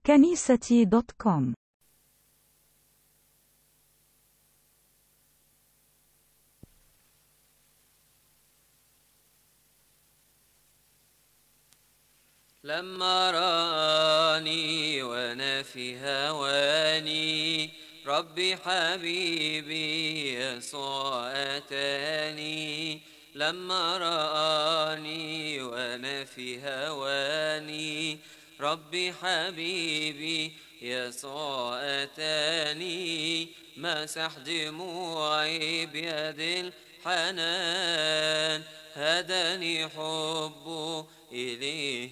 كنيستي دوت كوم لما راني وانا في هواني ربي حبيبي يسوع اتاني لما راني وانا في هواني ربي حبيبي يسوع اتاني مسح دموعي بيد الحنان هداني حبه إليه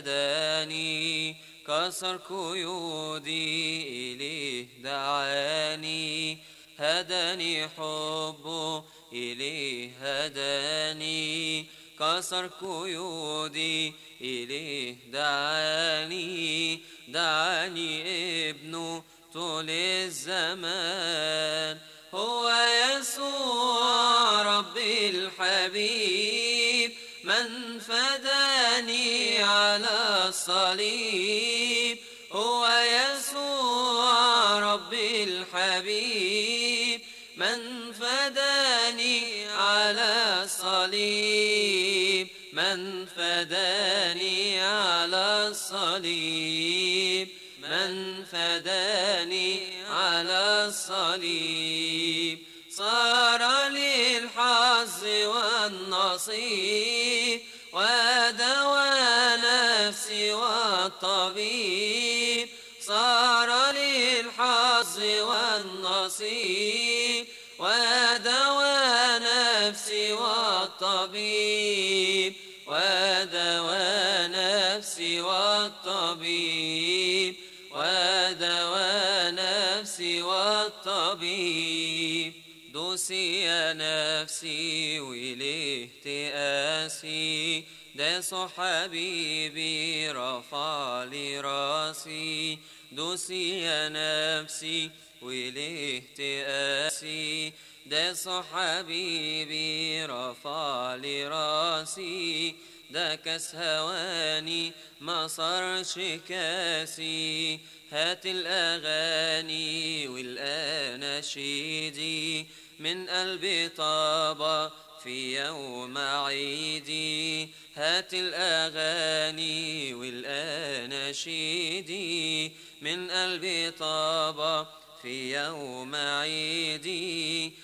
هداني كسر قيودي إليه دعاني هداني حبه إليه هداني كسر قيودي إليه دعاني دعاني ابنه طول الزمان هو يسوع ربي الحبيب من فداني على الصليب هو يسوع ربي الحبيب من فداني على الصليب من فداني على الصليب من فداني على الصليب صار لي الحظ والنصيب ودوى نفسي والطبيب صار لي الحظ والنصيب ودوى نفسي والطبيب ودوى نفسي والطبيب ودوى نفسي والطبيب دوسي يا نفسي وإليه تآسي داس حبيبي رفع لي راسي دوسي يا نفسي وإليه تآسي داس حبيبي رفع لي راسي ده كاس هواني ما صارش كاسي هات الأغاني والأناشيدي من قلبي طابة في يوم عيدي هات الأغاني والأناشيدي من قلبي طابة في يوم عيدي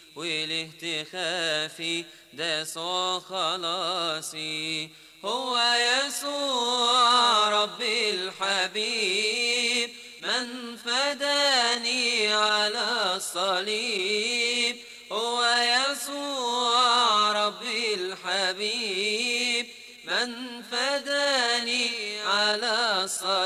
والاهتخافي ده صو خلاصي هو يسوع ربي الحبيب من فداني على الصليب هو يسوع ربي الحبيب من فداني على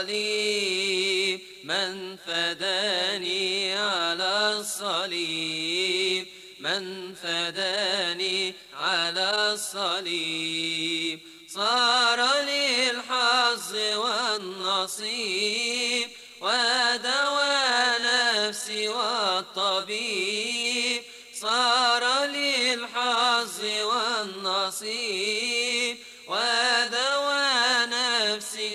الصليب من فداني على الصليب من فداني على الصليب صار لي الحظ والنصيب ودوى نفسي والطبيب صار لي الحظ والنصيب ودوى نفسي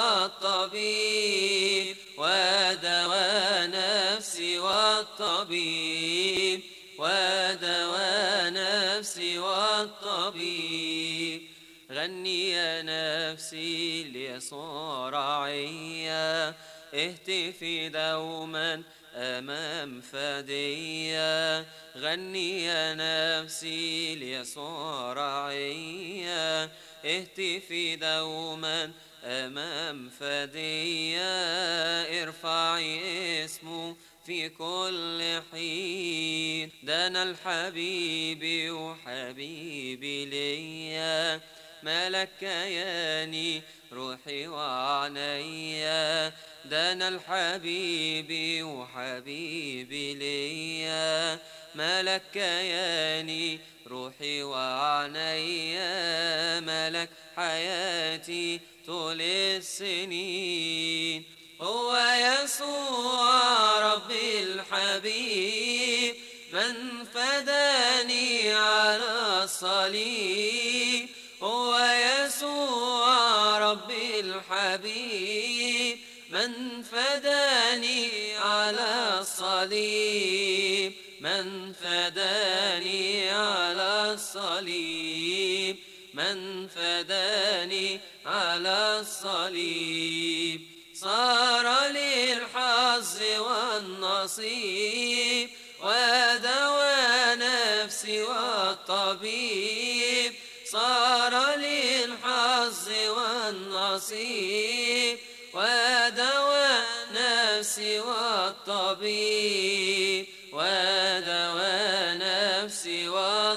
والطبيب ودوى نفسي والطبيب ودوى نفسي والطبيب غني يا نفسي ليسوع رعيا اهتفي دوما أمام فديا غني يا نفسي ليسوع رعيا اهتفي دوما أمام فديا ارفعي اسمه في كل حين دنا الحبيب وحبيبي ليا ملك كياني روحي وعنيا دنا الحبيب وحبيبي ليا ملك كياني روحي وعنيا ملك حياتي طول السنين هو يسوع ربي الحبيب من فداني على الصليب هو يسوع ربي الحبيب من فداني فداني على الصليب من فداني على الصليب من فداني على الصليب صار لي الحظ والنصيب ودوى نفسي والطبيب صار لي الحظ والنصيب ودوى نفسي والطبيب ودوى نفسي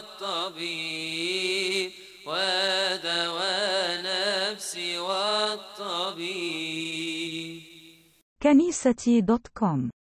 والطبيب ودوى نفسي والطبيب كنيستي دوت كوم